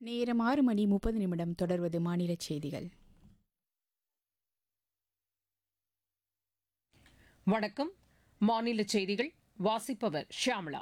நேரம் ஆறு மணி முப்பது நிமிடம் தொடர்வது மாநில செய்திகள் வணக்கம் மாநில செய்திகள் வாசிப்பவர் ஷியாமளா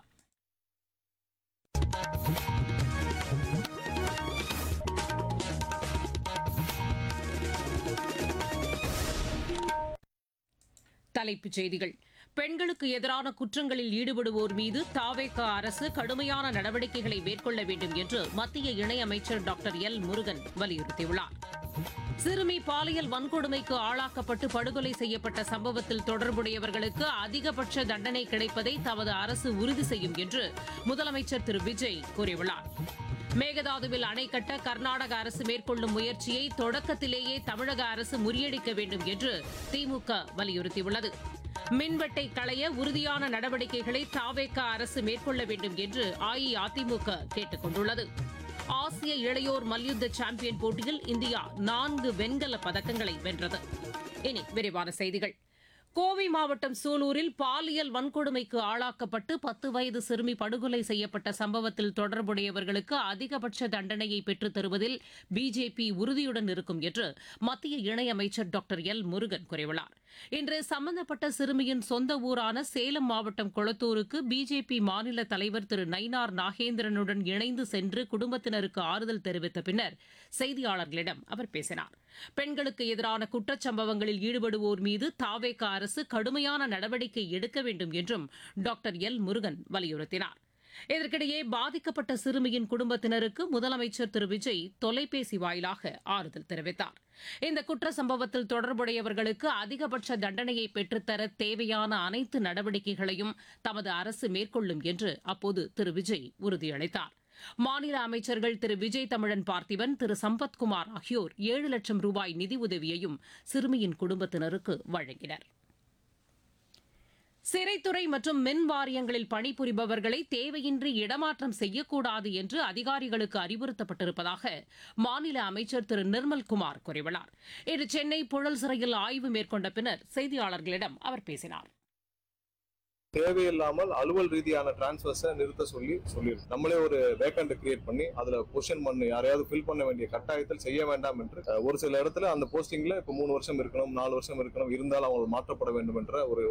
தலைப்புச் செய்திகள் பெண்களுக்கு எதிரான குற்றங்களில் ஈடுபடுவோர் மீது தாவேக அரசு கடுமையான நடவடிக்கைகளை மேற்கொள்ள வேண்டும் என்று மத்திய இணையமைச்சர் டாக்டர் எல் முருகன் வலியுறுத்தியுள்ளார் சிறுமி பாலியல் வன்கொடுமைக்கு ஆளாக்கப்பட்டு படுகொலை செய்யப்பட்ட சம்பவத்தில் தொடர்புடையவர்களுக்கு அதிகபட்ச தண்டனை கிடைப்பதை தமது அரசு உறுதி செய்யும் என்று முதலமைச்சர் திரு விஜய் கூறியுள்ளார் மேகதாதுவில் அணை கட்ட கர்நாடக அரசு மேற்கொள்ளும் முயற்சியை தொடக்கத்திலேயே தமிழக அரசு முறியடிக்க வேண்டும் என்று திமுக வலியுறுத்தியுள்ளது மின்வெட்டை களைய உறுதியான நடவடிக்கைகளை தாவேக அரசு மேற்கொள்ள வேண்டும் என்று அஇஅதிமுக கேட்டுக் கொண்டுள்ளது ஆசிய இளையோர் மல்யுத்த சாம்பியன் போட்டியில் இந்தியா நான்கு வெண்கல பதக்கங்களை வென்றது இனி விரிவான செய்திகள் கோவை மாவட்டம் சூலூரில் பாலியல் வன்கொடுமைக்கு ஆளாக்கப்பட்டு பத்து வயது சிறுமி படுகொலை செய்யப்பட்ட சம்பவத்தில் தொடர்புடையவர்களுக்கு அதிகபட்ச தண்டனையை பெற்றுத் தருவதில் பிஜேபி உறுதியுடன் இருக்கும் என்று மத்திய இணையமைச்சர் டாக்டர் எல் முருகன் கூறியுள்ளார் இன்று சம்பந்தப்பட்ட சிறுமியின் சொந்த ஊரான சேலம் மாவட்டம் கொளத்தூருக்கு பிஜேபி மாநில தலைவர் திரு நயினார் நாகேந்திரனுடன் இணைந்து சென்று குடும்பத்தினருக்கு ஆறுதல் தெரிவித்த பின்னர் செய்தியாளர்களிடம் அவர் பேசினார் பெண்களுக்கு எதிரான குற்றச்சம்பவங்களில் ஈடுபடுவோர் மீது தாவேக அரசு கடுமையான நடவடிக்கை எடுக்க வேண்டும் என்றும் டாக்டர் எல் முருகன் வலியுறுத்தினார் இதற்கிடையே பாதிக்கப்பட்ட சிறுமியின் குடும்பத்தினருக்கு முதலமைச்சர் திரு விஜய் தொலைபேசி வாயிலாக ஆறுதல் தெரிவித்தார் இந்த குற்ற சம்பவத்தில் தொடர்புடையவர்களுக்கு அதிகபட்ச தண்டனையை பெற்றுத்தர தேவையான அனைத்து நடவடிக்கைகளையும் தமது அரசு மேற்கொள்ளும் என்று அப்போது திரு விஜய் உறுதியளித்தார் மாநில அமைச்சர்கள் திரு விஜய் தமிழன் பார்த்திபன் திரு சம்பத்குமார் ஆகியோர் ஏழு லட்சம் ரூபாய் நிதி உதவியையும் சிறுமியின் குடும்பத்தினருக்கு வழங்கினர் சிறைத்துறை மற்றும் மின் வாரியங்களில் பணிபுரிபவர்களை தேவையின்றி இடமாற்றம் செய்யக்கூடாது என்று அதிகாரிகளுக்கு அறிவுறுத்தப்பட்டிருப்பதாக மாநில அமைச்சர் திரு நிர்மல்குமார் கூறியுள்ளார் இன்று சென்னை புழல் சிறையில் ஆய்வு மேற்கொண்ட பின்னர் செய்தியாளர்களிடம் அவர் பேசினார் தேவையில்லாமல் அலுவல் ரீதியான டிரான்ஸ்ஃபர்ஸை நிறுத்த சொல்லி சொல்லியிருக்கு நம்மளே ஒரு வேக்கண்ட் கிரியேட் பண்ணி அதுல பொசிஷன் பண்ணி யாரையாவது ஃபில் பண்ண வேண்டிய கட்டாயத்தில் செய்ய வேண்டாம் என்று அஹ், ஒரு சில இடத்துல அந்த போஸ்டிங்ல இப்போ மூணு வருஷம் இருக்கணும் நாலு வருஷம் இருக்கணும் இருந்தாலும் அவங்க மாற்றப்பட வேண்டும் என்ற ஒரு